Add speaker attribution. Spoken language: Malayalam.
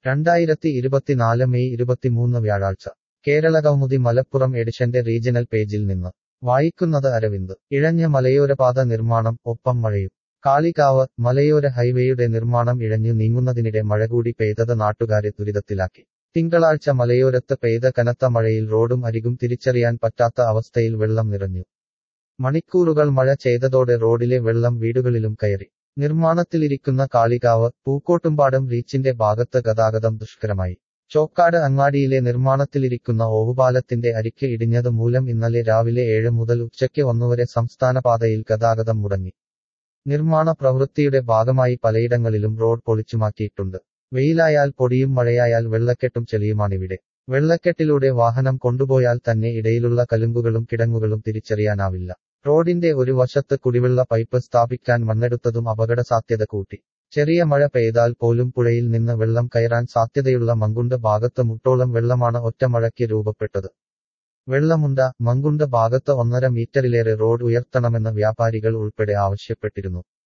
Speaker 1: രണ്ടായിരത്തി ഇരുപത്തിനാല് മെയ് ഇരുപത്തിമൂന്ന് വ്യാഴാഴ്ച കേരളകൗമുദി മലപ്പുറം എഡിഷന്റെ റീജിയണൽ പേജിൽ നിന്ന് വായിക്കുന്നത് അരവിന്ദ് ഇഴഞ്ഞ മലയോരപാത നിർമ്മാണം ഒപ്പം മഴയും കാളികാവ് മലയോര ഹൈവേയുടെ നിർമ്മാണം ഇഴഞ്ഞു നീങ്ങുന്നതിനിടെ മഴ കൂടി പെയ്തത് നാട്ടുകാരെ ദുരിതത്തിലാക്കി തിങ്കളാഴ്ച മലയോരത്ത് പെയ്ത കനത്ത മഴയിൽ റോഡും അരികും തിരിച്ചറിയാൻ പറ്റാത്ത അവസ്ഥയിൽ വെള്ളം നിറഞ്ഞു മണിക്കൂറുകൾ മഴ ചെയ്തതോടെ റോഡിലെ വെള്ളം വീടുകളിലും കയറി നിർമ്മാണത്തിലിരിക്കുന്ന കാളികാവ് പൂക്കോട്ടുംപാടം റീച്ചിന്റെ ഭാഗത്ത് ഗതാഗതം ദുഷ്കരമായി ചോക്കാട് അങ്ങാടിയിലെ നിർമ്മാണത്തിലിരിക്കുന്ന ഓവുപാലത്തിന്റെ അരിക്ക് ഇടിഞ്ഞത് മൂലം ഇന്നലെ രാവിലെ ഏഴ് മുതൽ ഉച്ചയ്ക്ക് ഒന്നുവരെ സംസ്ഥാന പാതയിൽ ഗതാഗതം മുടങ്ങി നിർമ്മാണ പ്രവൃത്തിയുടെ ഭാഗമായി പലയിടങ്ങളിലും റോഡ് പൊളിച്ചുമാക്കിയിട്ടുണ്ട് വെയിലായാൽ പൊടിയും മഴയായാൽ വെള്ളക്കെട്ടും ചെളിയുമാണിവിടെ വെള്ളക്കെട്ടിലൂടെ വാഹനം കൊണ്ടുപോയാൽ തന്നെ ഇടയിലുള്ള കലുമ്പുകളും കിടങ്ങുകളും തിരിച്ചറിയാനാവില്ല റോഡിന്റെ ഒരു വശത്ത് കുടിവെള്ള പൈപ്പ് സ്ഥാപിക്കാൻ മണ്ണെടുത്തതും അപകട സാധ്യത കൂട്ടി ചെറിയ മഴ പെയ്താൽ പോലും പുഴയിൽ നിന്ന് വെള്ളം കയറാൻ സാധ്യതയുള്ള മങ്കുണ്ട് ഭാഗത്ത് മുട്ടോളം വെള്ളമാണ് ഒറ്റമഴയ്ക്ക് രൂപപ്പെട്ടത് വെള്ളമുണ്ട മങ്കുണ്ട് ഭാഗത്ത് ഒന്നര മീറ്ററിലേറെ റോഡ് ഉയർത്തണമെന്ന് വ്യാപാരികൾ ഉൾപ്പെടെ ആവശ്യപ്പെട്ടിരുന്നു